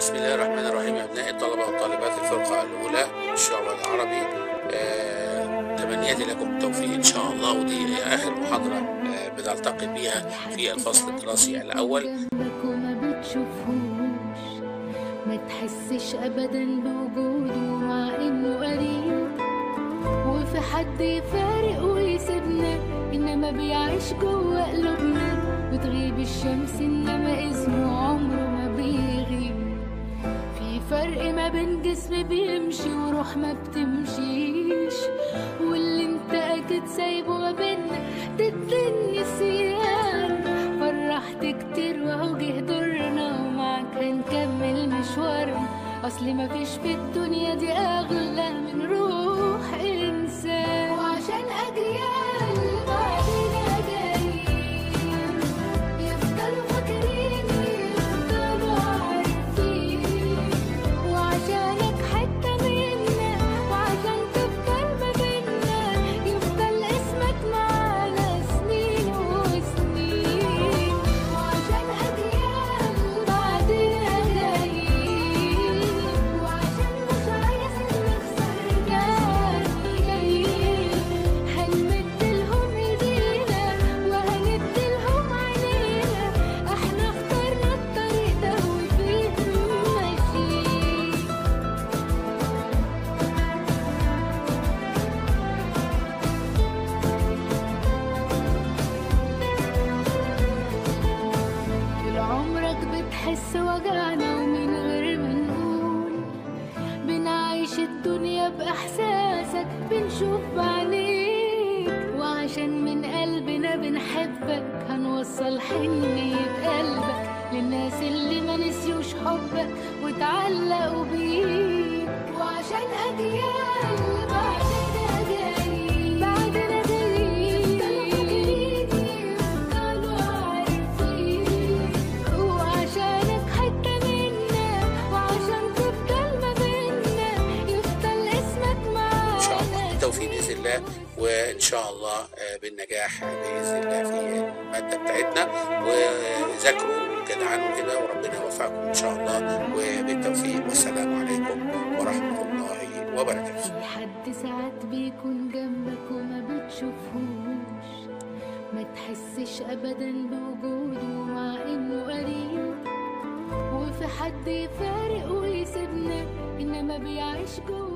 بسم الله الرحمن الرحيم أبناء الطلبة والطالبات الفرقة الأولى الشعب العربي آه، تمنياتي لكم التوفيق إن شاء الله ودي آخر محاضرة آه، بنلتقي بيها في الفصل الدراسي الأول جنبك وما بتشوفهوش ما تحسش ابدا بوجوده مع انه قريب وفي حد يفارق ويسيبنا انما بيعيش جوه قلوبنا بتغيب الشمس انما اسمه عمره ما بيغيب في فرق ما بين جسم بيمشي وروح ما بتمشيش واللي انت اكيد سايبه ما بينا ضد النسيان فرحت كتير واهو جه دورنا ومعاك هنكمل مشوارنا اصل مفيش في الدنيا دي اغلى من روح انسان وعشان اجيال بعدنا جايين يفضلوا فاكرين يفضلوا عارفين وعشانك حتة منا وعشان تفضل ما بينا يفضل اسمك معانا سنين وسنين وعشان أجيال بعدنا جايين وعشان مش عايزين نخسر ناس جايين هنمدلهم ايدينا وهندلهم عينينا احنا اخترنا الطريق ده وفيه ماشيين طول عمرك بتحس وجعنا ومن غير ما نقول بنعيش الدنيا بإحساسك بنشوف بعينيك وعشان من قلبنا بنحبك هنوصل حنية قلبك للناس اللي ما نسيوش حبك وتعلقوا بيك وعشان أجيال بعدنا جايين بعدنا جايين يفضلوا عارفين وعشانك حتة منا وعشان تفضل ما بينا يفضل اسمك إن شاء الله معانا بالتوفيق بإذن الله وإن شاء الله آه، بالنجاح بإذن الله في المادة بتاعتنا وذاكروا وجدعنوا كده وربنا يوفقكم إن شاء الله وبالتوفيق والسلام عليكم ورحمة الله وبركاته في حد ساعات بيكون جنبك وما بتشوفهوش ما تحسش ابدا بوجوده مع انه قريب وفي حد يفارق ويسيبنا انما بيعيش جوه